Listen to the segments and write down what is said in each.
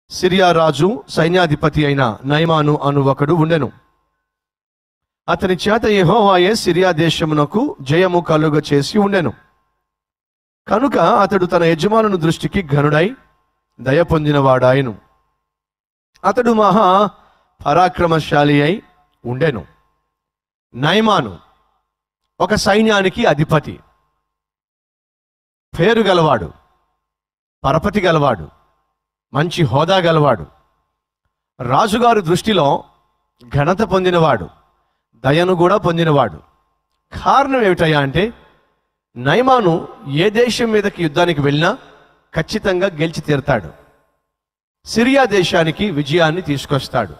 Syria రాజు సైన్యాధిపతి అయిన నయమాను అను ఒకడు ఉండెను అతని చేత యెహోవాయే సిరియా దేశమునకు జయము కలుగ చేసి ఉండెను కనుక అతడు తన యజమానుని దృష్టికి ఘనుడై దయ పొందినవాడాయను అతడు మహా పరాక్రమశాలి అయి ఉండెను నయమాను ఒక సైన్యానికి అధిపతి పేరు గలవాడు పరపతి గలవాడు మంచి హోదా గలవాడు రాజుగారి దృష్టిలో ఘనత పొందినవాడు దయను కూడా పొందినవాడు కారణం ఏమిటయ్యా అంటే నయమాను ఏ దేశం మీదకి యుద్ధానికి వెళ్ళినా ఖచ్చితంగా గెలిచి తీరుతాడు సిరియా దేశానికి విజయాన్ని తీసుకొస్తాడు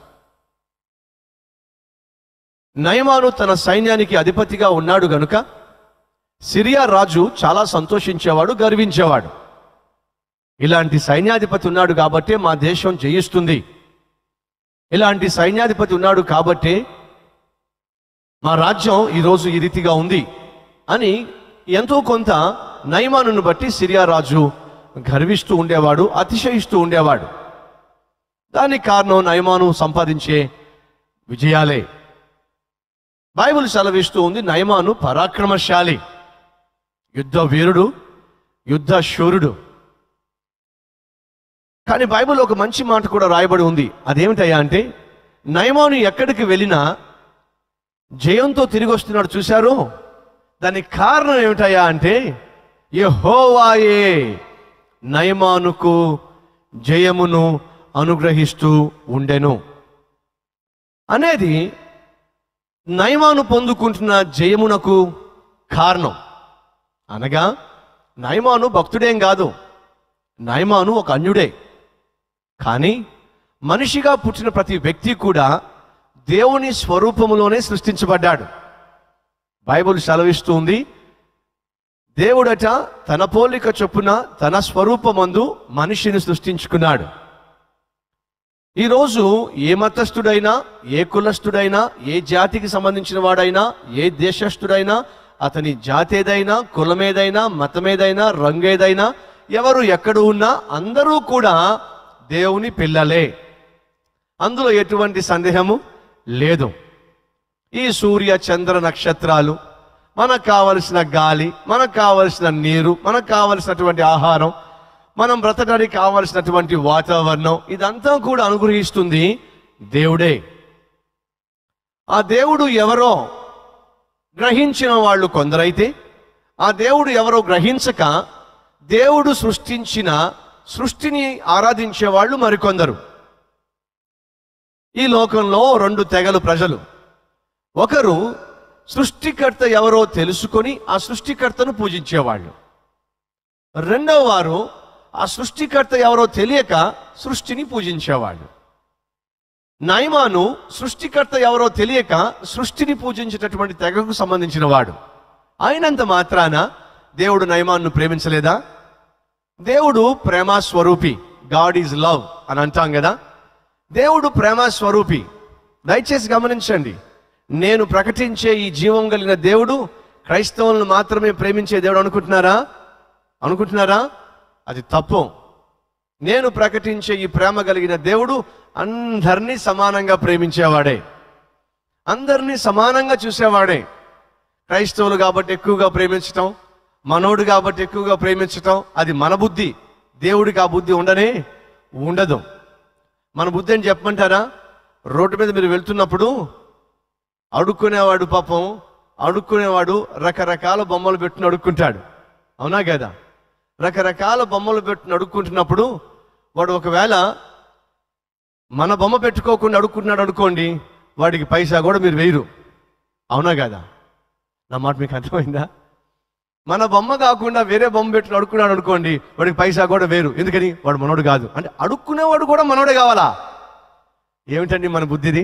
నయమాను తన సైన్యానికి అధిపతిగా ఉన్నాడు గనుక సిరియా రాజు చాలా సంతోషించేవాడు గర్వించేవాడు ఇలాంటి సైన్యాధిపతి ఉన్నాడు కాబట్టే మా దేశం జయిస్తుంది ఇలాంటి సైన్యాధిపతి ఉన్నాడు కాబట్టే మా రాజ్యం ఈరోజు ఈ రీతిగా ఉంది అని ఎంతో కొంత నయమానును బట్టి సిరియా రాజు గర్విస్తూ ఉండేవాడు అతిశయిస్తూ ఉండేవాడు దానికి కారణం నయమాను సంపాదించే విజయాలే బైబిల్ సెలవిస్తూ ఉంది నయమాను పరాక్రమశాలి యుద్ధ వీరుడు యుద్ధ శూరుడు కానీ బైబిల్ ఒక మంచి మాట కూడా రాయబడి ఉంది అదేమిటయ్యా అంటే నయమాను ఎక్కడికి వెళ్ళినా జయంతో తిరిగి వస్తున్నాడు చూశారు దానికి కారణం ఏమిటయ్యా అంటే యెహోవాయే నయమానుకు జయమును అనుగ్రహిస్తూ ఉండెను అనేది నయమాను పొందుకుంటున్న జయమునకు కారణం అనగా నయమాను భక్తుడేం కాదు నయమాను ఒక అన్యుడే కానీ మనిషిగా పుట్టిన ప్రతి వ్యక్తి కూడా దేవుని స్వరూపములోనే సృష్టించబడ్డాడు బైబిల్ సెలవిస్తుంది దేవుడట తన పోలిక చొప్పున తన స్వరూపమందు మనిషిని సృష్టించుకున్నాడు ఈరోజు ఏ మతస్థుడైనా ఏ కులస్థుడైనా ఏ జాతికి సంబంధించిన వాడైనా ఏ దేశస్థుడైనా అతని జాతి ఏదైనా కులమేదైనా మతమేదైనా రంగేదైనా ఎవరు ఎక్కడ ఉన్నా అందరూ కూడా దేవుని పిల్లలే అందులో ఎటువంటి సందేహము లేదు ఈ సూర్య చంద్ర నక్షత్రాలు మనకు కావలసిన గాలి మనకు కావలసిన నీరు మనకు కావలసినటువంటి ఆహారం మనం బ్రతకడానికి కావలసినటువంటి వాతావరణం ఇదంతా కూడా అనుగ్రహిస్తుంది దేవుడే ఆ దేవుడు ఎవరో గ్రహించిన వాళ్ళు కొందరైతే ఆ దేవుడు ఎవరో గ్రహించక దేవుడు సృష్టించిన సృష్టిని ఆరాధించే వాళ్ళు మరికొందరు ఈ లోకంలో రెండు తెగలు ప్రజలు ఒకరు సృష్టికర్త ఎవరో తెలుసుకొని ఆ సృష్టికర్తను పూజించేవాళ్ళు రెండవ వారు ఆ సృష్టికర్త ఎవరో తెలియక సృష్టిని పూజించేవాళ్ళు నయమాను సృష్టికర్త ఎవరో తెలియక సృష్టిని పూజించేటటువంటి తెగకు సంబంధించిన వాడు అయినంత మాత్రాన దేవుడు నయమాన్ను ప్రేమించలేదా దేవుడు ప్రేమ స్వరూపి గాడ్ ఈజ్ లవ్ అని అంటాం కదా దేవుడు ప్రేమ స్వరూపి దయచేసి గమనించండి నేను ప్రకటించే ఈ జీవం కలిగిన దేవుడు క్రైస్తవులను మాత్రమే ప్రేమించే దేవుడు అనుకుంటున్నారా అనుకుంటున్నారా అది తప్పు నేను ప్రకటించే ఈ ప్రేమ కలిగిన దేవుడు అందరినీ సమానంగా ప్రేమించేవాడే అందరినీ సమానంగా చూసేవాడే క్రైస్తవులు కాబట్టి ఎక్కువగా ప్రేమించటం మనోడు కాబట్టి ఎక్కువగా ప్రేమించటం అది మన బుద్ధి దేవుడికి ఆ బుద్ధి ఉండనే ఉండదు మన బుద్ధి అని చెప్పమంటారా రోడ్డు మీద మీరు వెళ్తున్నప్పుడు అడుక్కునేవాడు పాపం అడుక్కునేవాడు రకరకాల బొమ్మలు పెట్టుకుని అడుక్కుంటాడు అవునా కదా రకరకాల బొమ్మలు పెట్టుకుని అడుక్కుంటున్నప్పుడు వాడు ఒకవేళ మన బొమ్మ పెట్టుకోకుండా అడుక్కుంటున్నాడు అనుకోండి వాడికి పైసా కూడా మీరు వేయరు అవునా కదా నా మాట మీకు అర్థమైందా మన బొమ్మ కాకుండా వేరే బొమ్మ పెట్టుకుని అడుక్కున్నాడు అనుకోండి వాడికి పైసా కూడా వేరు ఎందుకని వాడు మనోడు కాదు అంటే అడుక్కునేవాడు కూడా మనోడే కావాలా ఏమిటండి మన బుద్ధిది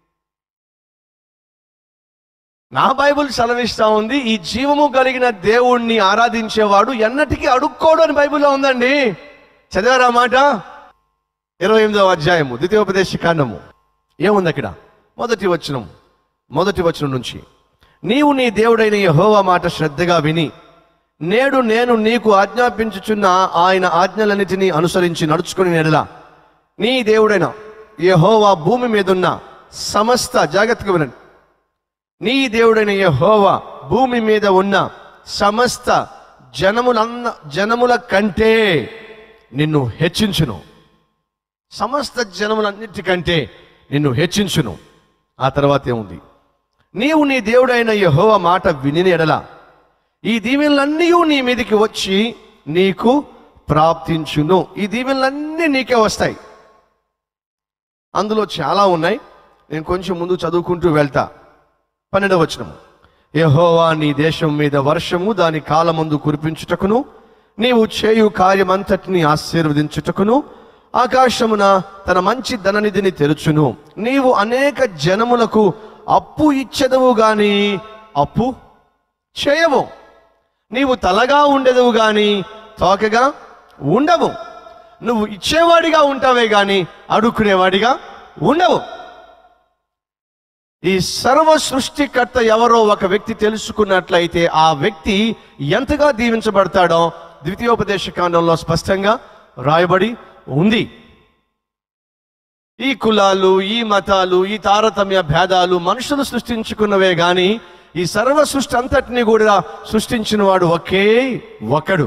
నా బైబుల్ సెలవిస్తా ఉంది ఈ జీవము కలిగిన దేవుణ్ణి ఆరాధించేవాడు ఎన్నటికీ అడుక్కోడు అని బైబిల్లో ఉందండి చదివారా ఆ మాట ఇరవై ఎనిమిదవ అధ్యాయము ద్వితీయోపదేశ కాండము ఏముంది అక్కడ మొదటి వచనం మొదటి వచనం నుంచి నీవు నీ దేవుడైన యెహోవా మాట శ్రద్ధగా విని నేడు నేను నీకు ఆజ్ఞాపించుచున్న ఆయన ఆజ్ఞలన్నిటినీ అనుసరించి నడుచుకుని నెడలా నీ దేవుడైన యెహోవా భూమి మీద ఉన్న సమస్త జాగ్రత్తగా వినండి నీ దేవుడైన యెహోవా భూమి మీద ఉన్న సమస్త జనములన్న జనముల కంటే నిన్ను హెచ్చించును సమస్త జనములన్నిటికంటే నిన్ను హెచ్చించును ఆ తర్వాత ఏముంది నీవు నీ దేవుడైన యెహోవా మాట విని ఎడల ఈ దీవెనలన్నీ నీ మీదకి వచ్చి నీకు ప్రాప్తించును ఈ దీవెనలన్నీ నీకే వస్తాయి అందులో చాలా ఉన్నాయి నేను కొంచెం ముందు చదువుకుంటూ వెళ్తా పన్నెండవ వచనము యెహోవా నీ దేశం మీద వర్షము దాని కాలమందు కురిపించుటకును నీవు చేయు కార్యమంతటిని ఆశీర్వదించుటకును ఆకాశమున తన మంచి ధననిధిని తెరుచును నీవు అనేక జనములకు అప్పు ఇచ్చెదవు గాని అప్పు చేయవు నీవు తలగా ఉండెదవు గాని తోకగా ఉండవు నువ్వు ఇచ్చేవాడిగా ఉంటావే గాని అడుక్కునేవాడిగా ఉండవు ఈ సర్వ సృష్టికర్త ఎవరో ఒక వ్యక్తి తెలుసుకున్నట్లయితే ఆ వ్యక్తి ఎంతగా దీవించబడతాడో ద్వితీయోపదేశ కాండంలో స్పష్టంగా రాయబడి ఉంది ఈ కులాలు ఈ మతాలు ఈ తారతమ్య భేదాలు మనుషులు సృష్టించుకున్నవే గాని ఈ సర్వ సృష్టి అంతటిని కూడా సృష్టించిన వాడు ఒకే ఒకడు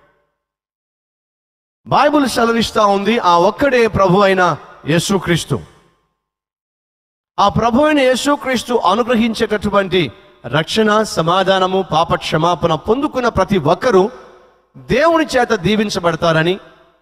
బైబుల్ సెలవిస్తా ఉంది ఆ ఒక్కడే ప్రభు అయిన యేసుక్రీస్తు ఆ ప్రభు అయిన యేసుక్రీస్తు అనుగ్రహించేటటువంటి రక్షణ సమాధానము పాప క్షమాపణ పొందుకున్న ప్రతి ఒక్కరూ దేవుని చేత దీవించబడతారని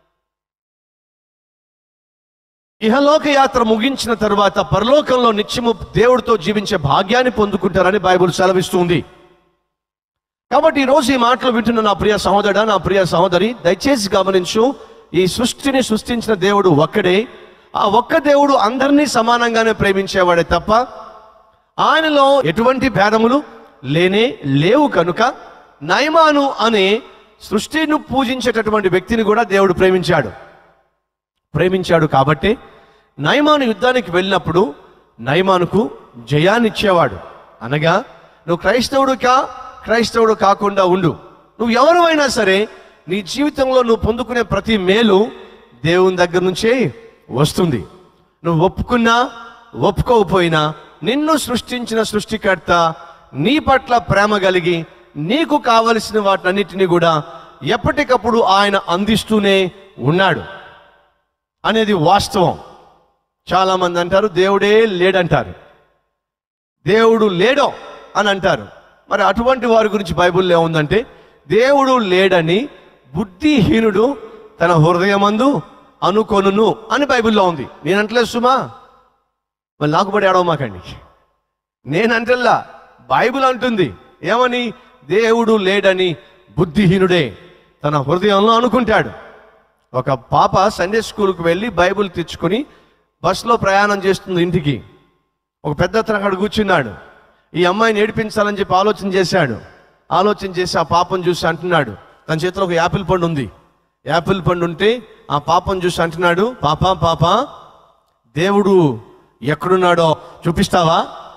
ఇహలోక యాత్ర ముగించిన తరువాత పరలోకంలో నిత్యము దేవుడితో జీవించే భాగ్యాన్ని పొందుకుంటారని బైబుల్ సెలవిస్తుంది కాబట్టి ఈరోజు ఈ మాటలు వింటున్న నా ప్రియ సహోదరుడా నా ప్రియ సహోదరి దయచేసి గమనించు ఈ సృష్టిని సృష్టించిన దేవుడు ఒక్కడే ఆ ఒక్క దేవుడు అందరినీ సమానంగానే ప్రేమించేవాడే తప్ప ఆయనలో ఎటువంటి భేదములు లేనే లేవు కనుక నయమాను అనే సృష్టిని పూజించేటటువంటి వ్యక్తిని కూడా దేవుడు ప్రేమించాడు ప్రేమించాడు కాబట్టి నయమాను యుద్ధానికి వెళ్ళినప్పుడు నయమానుకు జయాన్ని ఇచ్చేవాడు అనగా నువ్వు క్రైస్తవుడు కా క్రైస్తవుడు కాకుండా ఉండు నువ్వు ఎవరు అయినా సరే నీ జీవితంలో నువ్వు పొందుకునే ప్రతి మేలు దేవుని దగ్గర నుంచే వస్తుంది నువ్వు ఒప్పుకున్నా ఒప్పుకోకపోయినా నిన్ను సృష్టించిన సృష్టికర్త నీ పట్ల ప్రేమ కలిగి నీకు కావలసిన వాటన్నిటిని కూడా ఎప్పటికప్పుడు ఆయన అందిస్తూనే ఉన్నాడు అనేది వాస్తవం చాలా మంది అంటారు దేవుడే లేడంటారు దేవుడు లేడో అని అంటారు మరి అటువంటి వారి గురించి బైబిల్లో ఏముందంటే దేవుడు లేడని బుద్ధిహీనుడు తన హృదయమందు అనుకొనును అని బైబిల్లో ఉంది నేనంటలేదు సుమా మరి నాకు పడి ఏడవమాకండి నేనంటల్లా బైబిల్ అంటుంది ఏమని దేవుడు లేడని బుద్ధిహీనుడే తన హృదయంలో అనుకుంటాడు ఒక పాప సండే స్కూల్కి వెళ్ళి బైబిల్ తెచ్చుకొని బస్సులో ప్రయాణం చేస్తుంది ఇంటికి ఒక పెద్ద అతను అక్కడ కూర్చున్నాడు ఈ అమ్మాయిని ఏడిపించాలని చెప్పి ఆలోచన చేశాడు ఆలోచన చేసి ఆ పాపను చూసి అంటున్నాడు తన చేతిలో ఒక యాపిల్ పండు ఉంది యాపిల్ పండు ఉంటే ఆ పాపను చూసి అంటున్నాడు పాప పాప దేవుడు ఎక్కడున్నాడో చూపిస్తావా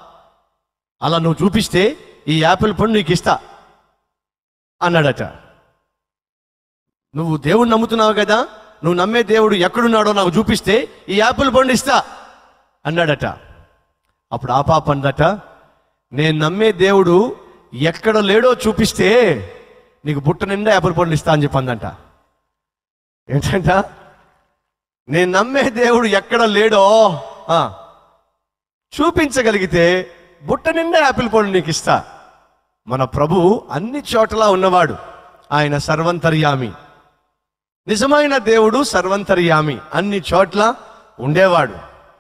అలా నువ్వు చూపిస్తే ఈ యాపిల్ పండు నీకు ఇస్తా అన్నాడట నువ్వు దేవుడు నమ్ముతున్నావు కదా నువ్వు నమ్మే దేవుడు ఎక్కడున్నాడో నాకు చూపిస్తే ఈ యాపిల్ పండు ఇస్తా అన్నాడట అప్పుడు ఆ పాప అందట నేను నమ్మే దేవుడు ఎక్కడ లేడో చూపిస్తే నీకు బుట్ట నిండా యాపిల్ పండు ఇస్తా అని చెప్పిందంట ఏంటంట నేను నమ్మే దేవుడు ఎక్కడ లేడో ఆ, చూపించగలిగితే బుట్ట నిండా యాపిల్ పండు నీకు ఇస్తా మన ప్రభు అన్ని చోట్ల ఉన్నవాడు ఆయన సర్వంతర్యామి నిజమైన దేవుడు సర్వంతర్యామి అన్ని చోట్ల ఉండేవాడు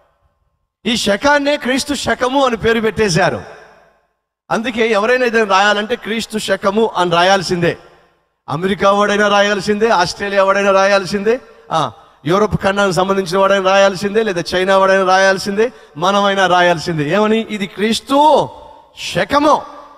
ఈ శకాన్నే క్రీస్తు శకము అని పేరు పెట్టేశారు అందుకే ఎవరైనా ఏదైనా రాయాలంటే క్రీస్తు శకము అని రాయాల్సిందే అమెరికా వాడైనా రాయాల్సిందే ఆస్ట్రేలియా వాడైనా రాయాల్సిందే ఆ, యూరోప్ ఖండానికి సంబంధించిన వాడైనా రాయాల్సిందే లేదా చైనా వాడైనా రాయాల్సిందే మనమైనా రాయాల్సిందే ఏమని ఇది క్రీస్తు శకము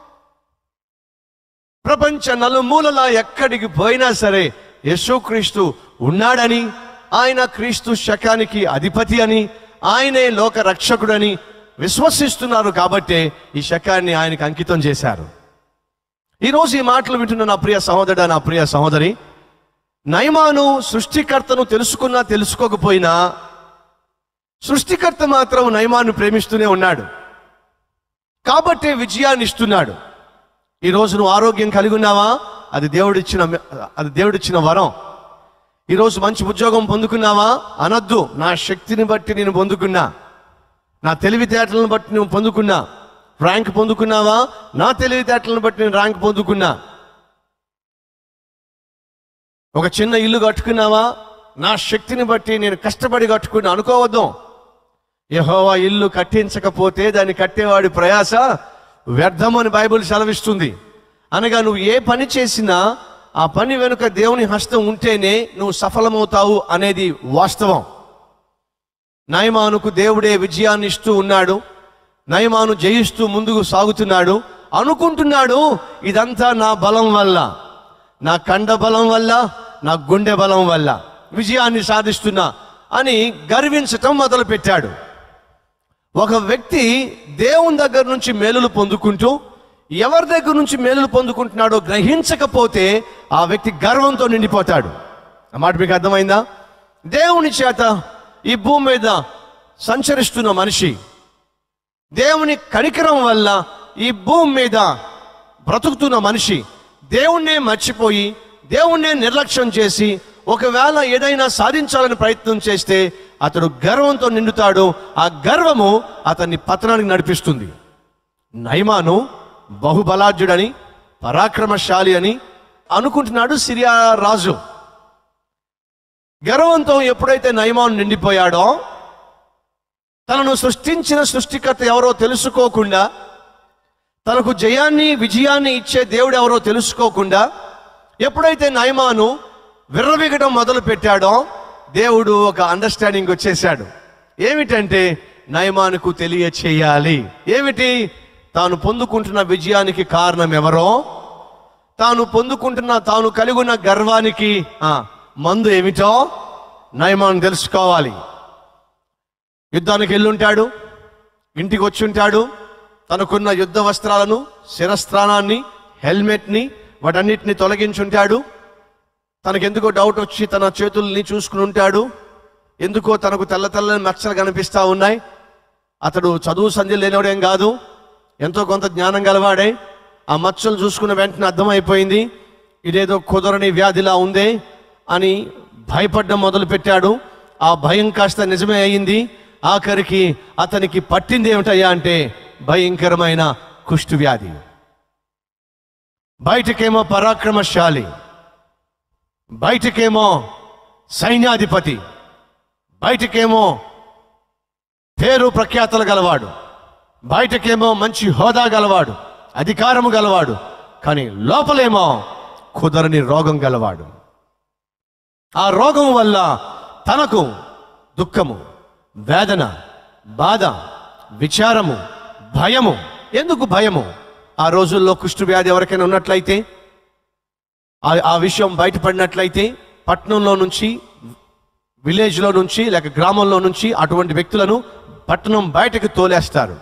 ప్రపంచ నలుమూలలా ఎక్కడికి పోయినా సరే యేసుక్రీస్తు ఉన్నాడని ఆయన క్రీస్తు శకానికి అధిపతి అని ఆయనే లోక రక్షకుడని విశ్వసిస్తున్నారు కాబట్టే ఈ శకాన్ని ఆయనకి అంకితం చేశారు ఈరోజు ఈ మాటలు వింటున్న నా ప్రియ సహోదరుడు నా ప్రియ సహోదరి నయమాను సృష్టికర్తను తెలుసుకున్నా తెలుసుకోకపోయినా సృష్టికర్త మాత్రం నయమాన్ని ప్రేమిస్తూనే ఉన్నాడు కాబట్టే విజయాన్ని ఇస్తున్నాడు ఈరోజు నువ్వు ఆరోగ్యం కలిగి ఉన్నావా అది దేవుడిచ్చిన అది దేవుడిచ్చిన వరం ఈరోజు మంచి ఉద్యోగం పొందుకున్నావా అనొద్దు నా శక్తిని బట్టి నేను పొందుకున్నా నా తెలివితేటలను బట్టి నేను పొందుకున్నా ర్యాంక్ పొందుకున్నావా నా తెలివితేటలను బట్టి నేను ర్యాంక్ పొందుకున్నా ఒక చిన్న ఇల్లు కట్టుకున్నావా నా శక్తిని బట్టి నేను కష్టపడి కట్టుకున్నా అనుకోవద్దు యెహోవా ఇల్లు కట్టించకపోతే దాన్ని కట్టేవాడి ప్రయాస వ్యర్థమని బైబిల్ సెలవిస్తుంది అనగా నువ్వు ఏ పని చేసినా ఆ పని వెనుక దేవుని హస్తం ఉంటేనే నువ్వు సఫలమవుతావు అనేది వాస్తవం నయమానుకు దేవుడే విజయాన్ని ఇస్తూ ఉన్నాడు నయమాను జయిస్తూ ముందుకు సాగుతున్నాడు అనుకుంటున్నాడు ఇదంతా నా బలం వల్ల నా కండ బలం వల్ల నా గుండె బలం వల్ల విజయాన్ని సాధిస్తున్నా అని గర్వించటం మొదలుపెట్టాడు ఒక వ్యక్తి దేవుని దగ్గర నుంచి మేలులు పొందుకుంటూ ఎవరి దగ్గర నుంచి మేలులు పొందుకుంటున్నాడో గ్రహించకపోతే ఆ వ్యక్తి గర్వంతో నిండిపోతాడు ఆ మాట మీకు అర్థమైందా దేవుని చేత ఈ భూమి మీద సంచరిస్తున్న మనిషి దేవుని కనికరం వల్ల ఈ భూమి మీద బ్రతుకుతున్న మనిషి దేవుణ్ణే మర్చిపోయి దేవుణ్ణే నిర్లక్ష్యం చేసి ఒకవేళ ఏదైనా సాధించాలని ప్రయత్నం చేస్తే అతడు గర్వంతో నిండుతాడు ఆ గర్వము అతన్ని పతనానికి నడిపిస్తుంది నైమాను బహుబలాఢ్యుడని పరాక్రమశాలి అని అనుకుంటున్నాడు సిరియా రాజు గర్వంతో ఎప్పుడైతే నయమాను నిండిపోయాడో తనను సృష్టించిన సృష్టికర్త ఎవరో తెలుసుకోకుండా తనకు జయాన్ని విజయాన్ని ఇచ్చే దేవుడు ఎవరో తెలుసుకోకుండా ఎప్పుడైతే నయమాను విర్రవిగడం మొదలు పెట్టాడో దేవుడు ఒక అండర్స్టాండింగ్ వచ్చేసాడు ఏమిటంటే నయమానుకు తెలియచేయాలి ఏమిటి తాను పొందుకుంటున్న విజయానికి కారణం ఎవరో తాను పొందుకుంటున్న తాను కలిగి ఉన్న గర్వానికి ఆ, మందు ఏమిటో నయమాను తెలుసుకోవాలి యుద్ధానికి వెళ్ళుంటాడు ఇంటికి వచ్చి ఉంటాడు తనకున్న యుద్ధ వస్త్రాలను శిరస్త్రానాన్ని హెల్మెట్ని వాటన్నిటిని తొలగించుంటాడు తనకెందుకో డౌట్ వచ్చి తన చేతుల్ని చూసుకుని ఉంటాడు ఎందుకో తనకు తెల్ల తెల్లని మచ్చలు కనిపిస్తా ఉన్నాయి అతడు చదువు సంధ్య లేనివాడేం కాదు ఎంతో కొంత జ్ఞానం గలవాడే ఆ మచ్చలు చూసుకున్న వెంటనే అర్థమైపోయింది ఇదేదో కుదరని వ్యాధిలా ఉంది అని భయపడడం మొదలు పెట్టాడు ఆ భయం కాస్త నిజమే అయింది ఆఖరికి అతనికి పట్టింది ఏమిటయ్యా అంటే భయంకరమైన కుష్టు వ్యాధి బయటకేమో పరాక్రమశాలి బయటకేమో సైన్యాధిపతి బయటకేమో పేరు ప్రఖ్యాతలు గలవాడు బయటకేమో మంచి హోదా గలవాడు అధికారము గలవాడు కానీ లోపలేమో కుదరని రోగం గలవాడు ఆ రోగం వల్ల తనకు దుఃఖము వేదన బాధ విచారము భయము ఎందుకు భయము ఆ రోజుల్లో కుష్టు వ్యాధి ఎవరికైనా ఉన్నట్లయితే ఆ- ఆ విషయం బయటపడినట్లయితే పట్టణంలో నుంచి విలేజ్లో నుంచి లేక గ్రామంలో నుంచి అటువంటి వ్యక్తులను పట్టణం బయటకు తోలేస్తారు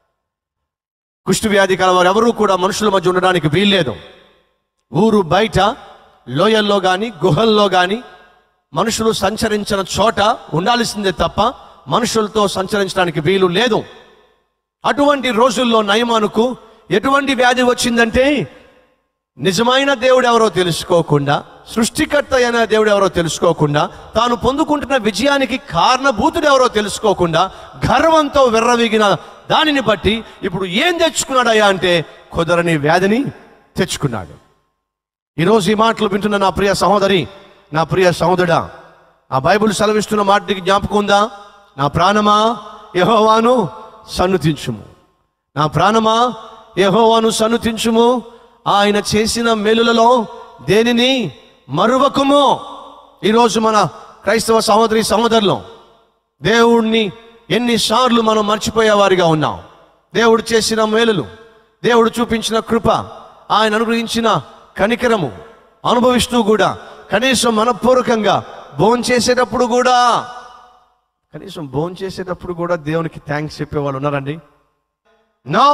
కుష్టు వ్యాధి కలవారు ఎవరూ కూడా మనుషుల మధ్య ఉండడానికి వీల్లేదు ఊరు బయట లోయల్లో కానీ గుహల్లో కానీ మనుషులు సంచరించిన చోట ఉండాల్సిందే తప్ప మనుషులతో సంచరించడానికి వీలు లేదు అటువంటి రోజుల్లో నయమానుకు ఎటువంటి వ్యాధి వచ్చిందంటే నిజమైన దేవుడు ఎవరో తెలుసుకోకుండా సృష్టికర్త అయిన దేవుడు ఎవరో తెలుసుకోకుండా తాను పొందుకుంటున్న విజయానికి కారణభూతుడు ఎవరో తెలుసుకోకుండా గర్వంతో విర్రవీగిన దానిని బట్టి ఇప్పుడు ఏం తెచ్చుకున్నాడయ్యా అంటే కుదరని వ్యాధిని తెచ్చుకున్నాడు ఈరోజు ఈ మాటలు వింటున్న నా ప్రియ సహోదరి నా ప్రియ సహోదరుడా ఆ బైబిల్ సెలవిస్తున్న మాటకి జ్ఞాపకం ఉందా నా ప్రాణమా యెహోవాను సన్నుతించుము నా ప్రాణమా యెహోవాను సన్నుతించుము ఆయన చేసిన మేలులలో దేనిని మరువకుము ఈరోజు మన క్రైస్తవ సహోదరి సహోదరులు దేవుణ్ణి ఎన్నిసార్లు మనం మర్చిపోయేవారిగా ఉన్నాం దేవుడు చేసిన మేలులు దేవుడు చూపించిన కృప ఆయన అనుగ్రహించిన కనికరము అనుభవిస్తూ కూడా కనీసం మనపూర్వకంగా భోజనం చేసేటప్పుడు కూడా కనీసం భోజనం చేసేటప్పుడు కూడా దేవునికి థ్యాంక్స్ చెప్పేవాళ్ళు ఉన్నారండి నో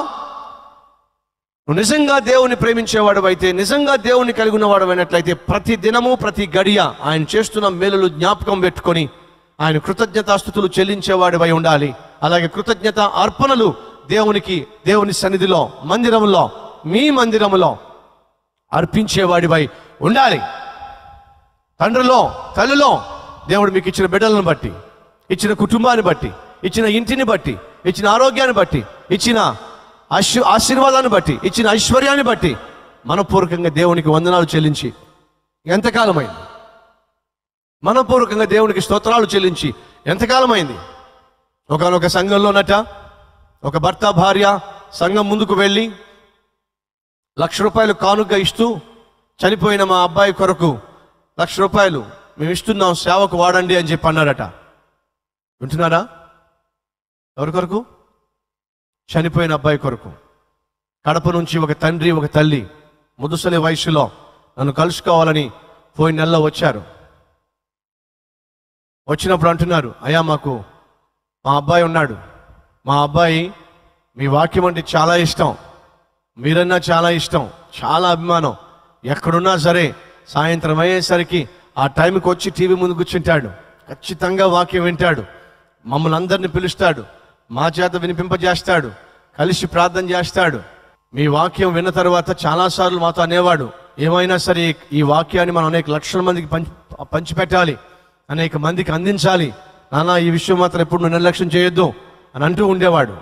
నువ్వు నిజంగా దేవుని ప్రేమించేవాడు అయితే నిజంగా దేవుని కలిగి ఉన్నవాడు అయినట్లయితే ప్రతి దినము ప్రతి గడియ ఆయన చేస్తున్న మేలులు జ్ఞాపకం పెట్టుకొని ఆయన కృతజ్ఞతాస్థుతులు చెల్లించేవాడివై ఉండాలి అలాగే కృతజ్ఞత అర్పణలు దేవునికి దేవుని సన్నిధిలో మందిరములో మీ మందిరములో అర్పించేవాడివై ఉండాలి తండ్రిలో తల్లిలో దేవుడు మీకు ఇచ్చిన బిడ్డలను బట్టి ఇచ్చిన కుటుంబాన్ని బట్టి ఇచ్చిన ఇంటిని బట్టి ఇచ్చిన ఆరోగ్యాన్ని బట్టి ఇచ్చిన ఆశీ ఆశీర్వాదాన్ని బట్టి ఇచ్చిన ఐశ్వర్యాన్ని బట్టి మనపూర్వకంగా దేవునికి వందనాలు చెల్లించి ఎంతకాలమైంది మనపూర్వకంగా దేవునికి స్తోత్రాలు చెల్లించి ఎంతకాలమైంది ఒకనొక సంఘంలోనట ఒక భర్త భార్య సంఘం ముందుకు వెళ్ళి లక్ష రూపాయలు కానుక ఇస్తూ చనిపోయిన మా అబ్బాయి కొరకు లక్ష రూపాయలు మేము ఇస్తున్నాం సేవకు వాడండి అని చెప్పి అన్నారట వింటున్నారా ఎవరి కొరకు చనిపోయిన అబ్బాయి కొరకు కడప నుంచి ఒక తండ్రి ఒక తల్లి ముదుసలి వయసులో నన్ను కలుసుకోవాలని పోయిన నెలలో వచ్చారు వచ్చినప్పుడు అంటున్నారు అయ్యా మాకు మా అబ్బాయి ఉన్నాడు మా అబ్బాయి మీ వాక్యం అంటే చాలా ఇష్టం మీరన్నా చాలా ఇష్టం చాలా అభిమానం ఎక్కడున్నా సరే సాయంత్రం అయ్యేసరికి ఆ టైంకి వచ్చి టీవీ ముందు కూర్చుంటాడు ఖచ్చితంగా వాక్యం వింటాడు మమ్మల్ని అందరిని పిలుస్తాడు మా చేత వినిపింపజేస్తాడు కలిసి ప్రార్థన చేస్తాడు మీ వాక్యం విన్న తర్వాత చాలాసార్లు మాతో అనేవాడు ఏమైనా సరే ఈ వాక్యాన్ని మనం అనేక లక్షల మందికి పంచి పంచిపెట్టాలి అనేక మందికి అందించాలి నాన్న ఈ విషయం మాత్రం ఎప్పుడు నువ్వు నిర్లక్ష్యం చేయొద్దు అని అంటూ ఉండేవాడు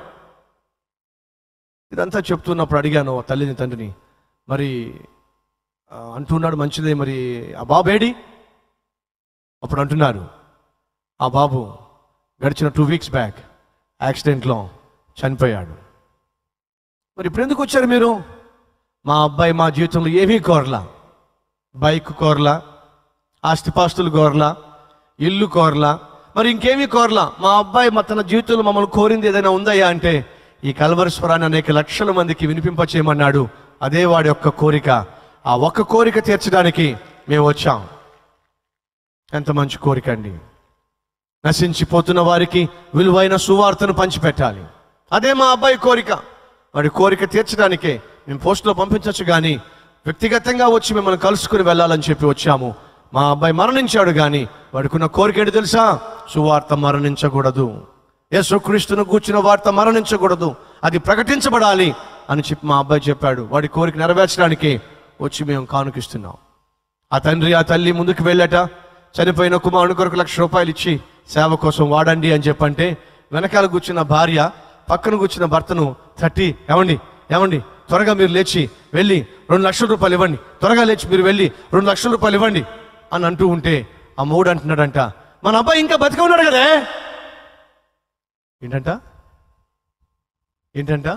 ఇదంతా చెప్తున్నప్పుడు అడిగాను ఆ తల్లిని తండ్రిని మరి ఆ, అంటున్నాడు మంచిదే మరి ఆ బాబు ఏడి అప్పుడు అంటున్నారు ఆ బాబు గడిచిన టూ వీక్స్ బ్యాక్ యాక్సిడెంట్లో చనిపోయాడు మరి ఇప్పుడు ఎందుకు వచ్చారు మీరు మా అబ్బాయి మా జీవితంలో ఏమీ కోరలా బైక్ కోరలా ఆస్తిపాస్తులు కోరలా ఇల్లు కోరలా మరి ఇంకేమీ కోరలా మా అబ్బాయి మా తన జీవితంలో మమ్మల్ని కోరింది ఏదైనా ఉందయ్యా అంటే ఈ కల్వరస్వరాన్ని అనేక లక్షల మందికి వినిపింపచేయమన్నాడు అదే వాడి యొక్క కోరిక ఆ ఒక్క కోరిక తీర్చడానికి మేము వచ్చాం ఎంత మంచి కోరిక అండి నశించిపోతున్న వారికి విలువైన సువార్తను పంచిపెట్టాలి అదే మా అబ్బాయి కోరిక వాడి కోరిక తీర్చడానికే మేము పోస్టులో పంపించవచ్చు కానీ వ్యక్తిగతంగా వచ్చి మిమ్మల్ని కలుసుకుని వెళ్ళాలని చెప్పి వచ్చాము మా అబ్బాయి మరణించాడు కానీ వాడికున్న కోరిక ఏంటి తెలుసా సువార్త మరణించకూడదు యేసుక్రీస్తును కూర్చున్న వార్త మరణించకూడదు అది ప్రకటించబడాలి అని చెప్పి మా అబ్బాయి చెప్పాడు వాడి కోరిక నెరవేర్చడానికి వచ్చి మేము కానుకిస్తున్నాం ఆ తండ్రి ఆ తల్లి ముందుకు వెళ్ళట చనిపోయిన కుమారుని కొరకు లక్ష రూపాయలు ఇచ్చి సేవ కోసం వాడండి అని చెప్పంటే వెనకాల కూర్చున్న భార్య పక్కన కూర్చున్న భర్తను తట్టి ఏమండి ఏమండి త్వరగా మీరు లేచి వెళ్ళి రెండు లక్షల రూపాయలు ఇవ్వండి త్వరగా లేచి మీరు వెళ్ళి రెండు లక్షల రూపాయలు ఇవ్వండి అని అంటూ ఉంటే ఆ మూడు అంటున్నాడంట మన అబ్బాయి ఇంకా బతిక ఉన్నాడు కదే ఏంటంట ఏంటంట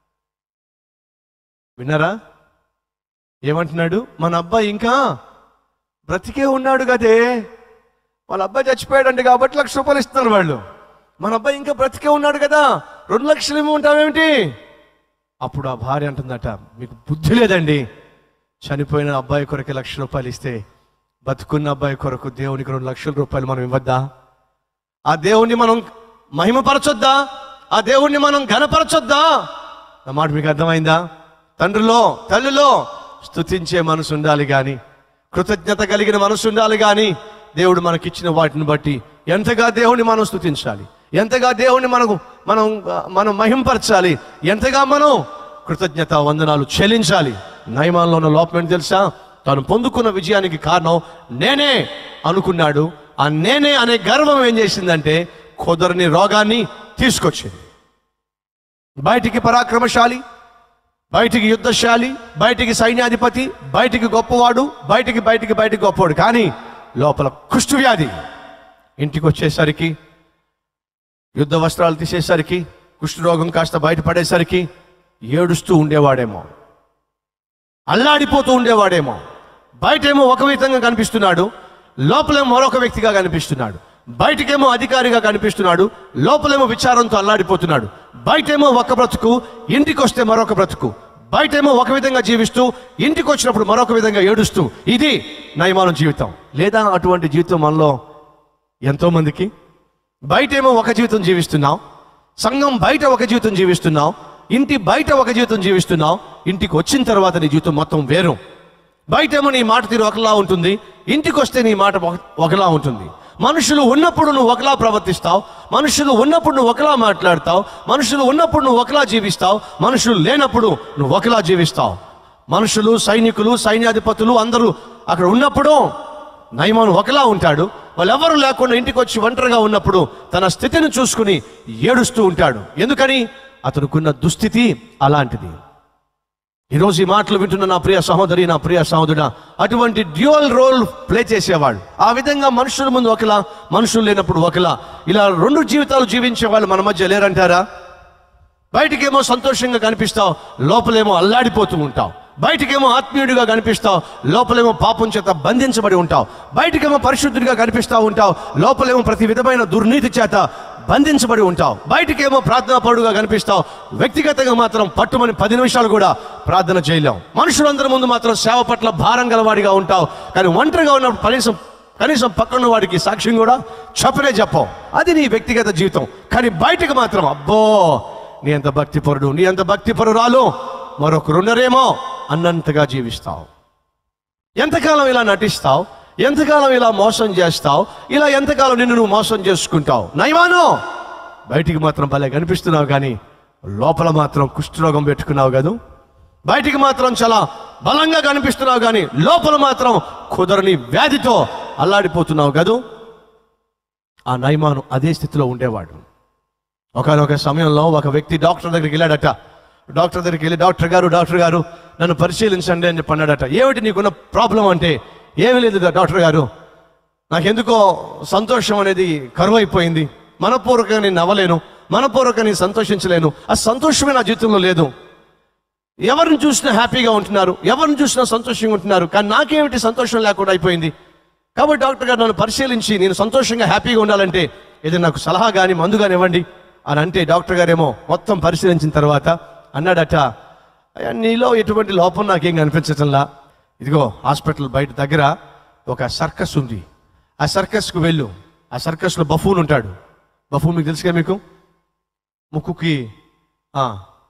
విన్నారా ఏమంటున్నాడు మన అబ్బాయి ఇంకా బ్రతికే ఉన్నాడు కదే వాళ్ళ అబ్బాయి చచ్చిపోయాడండి కాబట్టి లక్ష రూపాయలు ఇస్తున్నారు వాళ్ళు మన అబ్బాయి ఇంకా బ్రతికే ఉన్నాడు కదా రెండు లక్షలు ఏమో ఉంటావేమిటి అప్పుడు ఆ భార్య అంటుందట మీకు బుద్ధి లేదండి చనిపోయిన అబ్బాయి కొరకు లక్ష రూపాయలు ఇస్తే బతుకున్న అబ్బాయి కొరకు దేవునికి రెండు లక్షల రూపాయలు మనం ఇవ్వద్దా ఆ దేవుణ్ణి మనం మహిమపరచొద్దా ఆ దేవుణ్ణి మనం ఘనపరచొద్దా నా మాట మీకు అర్థమైందా తండ్రిలో తల్లిలో స్తుతించే మనసు ఉండాలి కానీ కృతజ్ఞత కలిగిన మనసు ఉండాలి కానీ దేవుడు మనకిచ్చిన వాటిని బట్టి ఎంతగా దేవుణ్ణి మనం స్తుతించాలి ఎంతగా దేవుణ్ణి మనకు మనం మనం మహింపరచాలి ఎంతగా మనం కృతజ్ఞత వందనాలు చెల్లించాలి నయమాల్లో ఉన్న లోపం ఏంటి తెలుసా తాను పొందుకున్న విజయానికి కారణం నేనే అనుకున్నాడు ఆ నేనే అనే గర్వం ఏం చేసిందంటే కుదరని రోగాన్ని తీసుకొచ్చింది బయటికి పరాక్రమశాలి బయటికి యుద్ధశాలి బయటికి సైన్యాధిపతి బయటికి గొప్పవాడు బయటికి బయటికి బయటికి గొప్పవాడు కానీ లోపల కుష్టు వ్యాధి ఇంటికి వచ్చేసరికి యుద్ధ వస్త్రాలు తీసేసరికి కుష్ఠరోగం కాస్త బయటపడేసరికి ఏడుస్తూ ఉండేవాడేమో అల్లాడిపోతూ ఉండేవాడేమో బయటేమో ఒక విధంగా కనిపిస్తున్నాడు లోపలేమో మరొక వ్యక్తిగా కనిపిస్తున్నాడు బయటకేమో అధికారిగా కనిపిస్తున్నాడు లోపలేమో విచారంతో అల్లాడిపోతున్నాడు బయటేమో ఒక బ్రతుకు ఇంటికి వస్తే మరొక బ్రతుకు బయటేమో ఒక విధంగా జీవిస్తూ ఇంటికి వచ్చినప్పుడు మరొక విధంగా ఏడుస్తూ ఇది నయమానం జీవితం లేదా అటువంటి జీవితం మనలో ఎంతో మందికి బయటేమో ఒక జీవితం జీవిస్తున్నాం సంఘం బయట ఒక జీవితం జీవిస్తున్నాం ఇంటి బయట ఒక జీవితం జీవిస్తున్నాం ఇంటికి వచ్చిన తర్వాత నీ జీవితం మొత్తం వేరు బయటేమో నీ మాట తీరు ఒకలా ఉంటుంది ఇంటికి వస్తే నీ మాట ఒక- ఒకలా ఉంటుంది మనుషులు ఉన్నప్పుడు నువ్వు ఒకలా ప్రవర్తిస్తావు మనుషులు ఉన్నప్పుడు నువ్వు ఒకలా మాట్లాడతావు మనుషులు ఉన్నప్పుడు నువ్వు ఒకలా జీవిస్తావు మనుషులు లేనప్పుడు నువ్వు ఒకలా జీవిస్తావు మనుషులు సైనికులు సైన్యాధిపతులు అందరూ అక్కడ ఉన్నప్పుడు నయమాను ఒకలా ఉంటాడు వాళ్ళెవరూ లేకుండా ఇంటికి వచ్చి ఒంటరిగా ఉన్నప్పుడు తన స్థితిని చూసుకుని ఏడుస్తూ ఉంటాడు ఎందుకని అతనుకున్న దుస్థితి అలాంటిది ఈరోజు ఈ మాటలు వింటున్న నా ప్రియ సహోదరి నా ప్రియ సహోదరుడా అటువంటి డ్యూయల్ రోల్ ప్లే చేసేవాడు ఆ విధంగా మనుషుల ముందు ఒకలా మనుషులు లేనప్పుడు ఒకలా ఇలా రెండు జీవితాలు జీవించే వాళ్ళు మన మధ్య లేరంటారా బయటికేమో సంతోషంగా కనిపిస్తావు లోపలేమో అల్లాడిపోతూ ఉంటావు బయటికేమో ఆత్మీయుడిగా కనిపిస్తావు లోపలేమో పాపం చేత బంధించబడి ఉంటావు బయటికేమో పరిశుద్ధుడిగా కనిపిస్తూ ఉంటావు లోపలేమో ప్రతి విధమైన దుర్నీతి చేత బంధించబడి ఉంటావు బయటికేమో ప్రార్థనా పరుడుగా కనిపిస్తావు వ్యక్తిగతంగా మాత్రం పట్టుమని పది నిమిషాలు కూడా ప్రార్థన చేయలేం మనుషులందరి ముందు మాత్రం సేవ పట్ల భారం గలవాడిగా ఉంటావు కానీ ఒంటరిగా ఉన్నప్పుడు కనీసం కనీసం పక్కన వాడికి సాక్ష్యం కూడా చెప్పనే చెప్పవు అది నీ వ్యక్తిగత జీవితం కానీ బయటకు మాత్రం అబ్బో నీ ఎంత భక్తిపరుడు నీ ఎంత భక్తిపరురాలు మరొకరున్నరేమో అన్నంతగా జీవిస్తావు ఎంతకాలం ఇలా నటిస్తావు ఎంతకాలం ఇలా మోసం చేస్తావు ఇలా ఎంతకాలం నిన్ను నువ్వు మోసం చేసుకుంటావు నయమాను బయటికి మాత్రం భలే కనిపిస్తున్నావు కానీ లోపల మాత్రం కుష్ఠరోగం పెట్టుకున్నావు కదూ బయటికి మాత్రం చాలా బలంగా కనిపిస్తున్నావు కానీ లోపల మాత్రం కుదరని వ్యాధితో అల్లాడిపోతున్నావు కదూ ఆ నయమాను అదే స్థితిలో ఉండేవాడు ఒకనొక సమయంలో ఒక వ్యక్తి డాక్టర్ దగ్గరికి వెళ్ళాడట డాక్టర్ దగ్గరికి వెళ్ళి డాక్టర్ గారు డాక్టర్ గారు నన్ను పరిశీలించండి అని చెప్పి అన్నాడట ఏమిటి నీకున్న ప్రాబ్లం అంటే ఏమీ లేదు డాక్టర్ గారు నాకెందుకో సంతోషం అనేది కరువైపోయింది మనపూర్వకంగా నేను నవ్వలేను మనపూర్వకంగా నేను సంతోషించలేను ఆ సంతోషమే నా జీవితంలో లేదు ఎవరిని చూసినా హ్యాపీగా ఉంటున్నారు ఎవరిని చూసినా సంతోషంగా ఉంటున్నారు కానీ నాకేమిటి సంతోషం లేకుండా అయిపోయింది కాబట్టి డాక్టర్ గారు నన్ను పరిశీలించి నేను సంతోషంగా హ్యాపీగా ఉండాలంటే ఏదైనా నాకు సలహా కానీ మందు కానీ ఇవ్వండి అని అంటే డాక్టర్ గారేమో మొత్తం పరిశీలించిన తర్వాత అన్నాడట "అయ్యా, నీలో ఎటువంటి లోపం నాకేం కనిపించటంలా ఇదిగో హాస్పిటల్ బయట దగ్గర ఒక సర్కస్ ఉంది ఆ సర్కస్కు వెళ్ళు ఆ సర్కస్లో బఫూన్ ఉంటాడు బఫూన్ మీకు తెలుసుగా మీకు ముక్కుకి ఆ,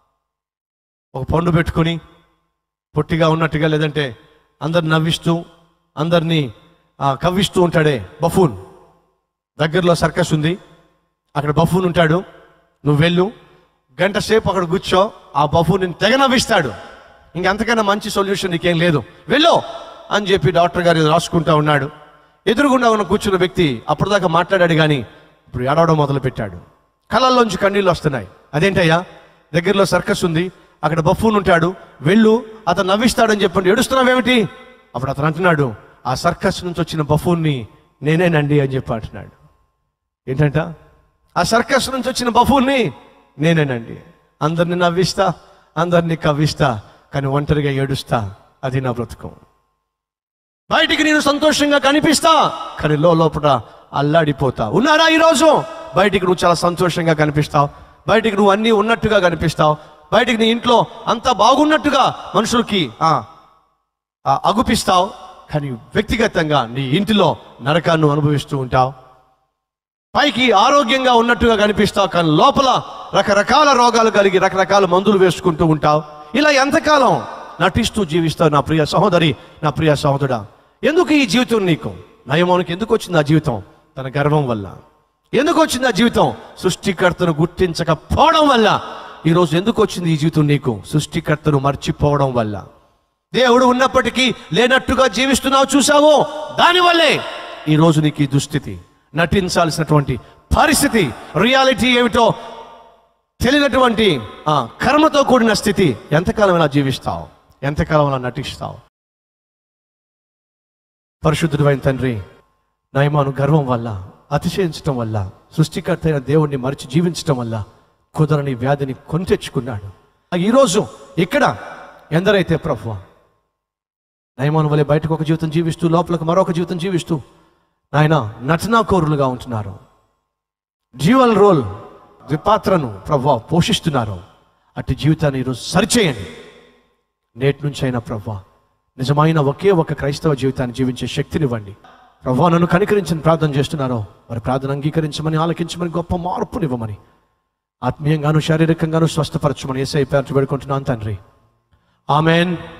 ఒక పండు పెట్టుకొని పొట్టిగా ఉన్నట్టుగా లేదంటే అందరిని నవ్విస్తూ అందరినీ ఆ, కవ్విస్తూ ఉంటాడే బఫూన్ దగ్గరలో సర్కస్ ఉంది అక్కడ బఫూన్ ఉంటాడు నువ్వు వెళ్ళు గంట సేపు అక్కడ కూర్చో ఆ బఫూన్ నేను తెగ నవ్విస్తాడు ఇంకంతకన్నా మంచి సొల్యూషన్ నీకేం లేదు వెళ్ళు అని చెప్పి డాక్టర్ గారు ఇది రాసుకుంటా ఉన్నాడు ఎదురుగుండా ఉన్న కూర్చున్న వ్యక్తి అప్పటిదాకా మాట్లాడాడు కానీ ఇప్పుడు ఏడవడం మొదలు పెట్టాడు కళ్ళల్లోంచి కన్నీళ్ళు వస్తున్నాయి అదేంటయ్యా దగ్గరలో సర్కస్ ఉంది అక్కడ బఫూన్ ఉంటాడు వెళ్ళు అతను నవ్విస్తాడని చెప్పండి ఏడుస్తున్నావేమిటి అప్పుడు అతను అంటున్నాడు ఆ సర్కస్ నుంచి వచ్చిన బఫూన్ని నేనేనండి అని చెప్పి అంటున్నాడు ఏంటంట ఆ సర్కస్ నుంచి వచ్చిన బఫూన్ని నేనేనండి అందరిని నవ్విస్తా అందరిని కవ్విస్తా కానీ ఒంటరిగా ఏడుస్తా అది నా బ్రతుకం బయటికి నేను సంతోషంగా కనిపిస్తా కానీ లో లోపల అల్లాడిపోతా ఉన్నారా ఈరోజు బయటికి నువ్వు చాలా సంతోషంగా కనిపిస్తావు బయటికి నువ్వు అన్నీ ఉన్నట్టుగా కనిపిస్తావు బయటికి నీ ఇంట్లో అంతా బాగున్నట్టుగా మనుషులకి ఆ, ఆ, అగుపిస్తావు కానీ వ్యక్తిగతంగా నీ ఇంటిలో నరకాన్ని అనుభవిస్తూ ఉంటావు పైకి ఆరోగ్యంగా ఉన్నట్టుగా కనిపిస్తావు కానీ లోపల రకరకాల రోగాలు కలిగి రకరకాల మందులు వేసుకుంటూ ఉంటావు ఇలా ఎంతకాలం నటిస్తూ జీవిస్తావు నా ప్రియ సహోదరి నా ప్రియ సహోదరుడా ఎందుకు ఈ జీవితం నీకు నయమానికి ఎందుకు వచ్చింది ఆ జీవితం తన గర్వం వల్ల ఎందుకు వచ్చింది ఆ జీవితం సృష్టికర్తను గుర్తించకపోవడం వల్ల ఈరోజు ఎందుకు వచ్చింది ఈ జీవితం నీకు సృష్టికర్తను మర్చిపోవడం వల్ల దేవుడు ఉన్నప్పటికీ లేనట్టుగా జీవిస్తున్నావు చూసావో దానివల్లే ఈరోజు నీకు ఈ దుస్థితి నటించాల్సినటువంటి పరిస్థితి రియాలిటీ ఏమిటో తెలియనటువంటి ఆ కర్మతో కూడిన స్థితి ఎంతకాలం ఇలా జీవిస్తావు ఎంతకాలం అలా నటిస్తావు పరిశుద్ధుడైన తండ్రి నయమాను గర్వం వల్ల అతిశయించటం వల్ల సృష్టికర్త అయిన దేవుణ్ణి మరిచి జీవించటం వల్ల కుదరని వ్యాధిని కొని తెచ్చుకున్నాడు ఆ ఈరోజు ఇక్కడ ఎందరైతే ప్రభు నయమాను వలె బయటకు ఒక జీవితం జీవిస్తూ లోపలకు మరొక జీవితం జీవిస్తూ నాయన నటనాకోరులుగా ఉంటున్నారు డ్యూయల్ రోల్ పాత్రను ప్రభు పోషిస్తున్నారు అట్టి జీవితాన్ని ఈరోజు సరిచేయండి నేటి నుంచి అయినా ప్రభు నిజమైన ఒకే ఒక క్రైస్తవ జీవితాన్ని జీవించే శక్తినివ్వండి ప్రభు నన్ను కనికరించని ప్రార్థన చేస్తున్నారో వారి ప్రార్థన అంగీకరించమని ఆలకించమని గొప్ప మార్పునివ్వమని ఆత్మీయంగాను శారీరకంగాను స్వస్థపరచమని ఏసై పేరు పెడుకుంటున్నాను తండ్రి ఆమెన్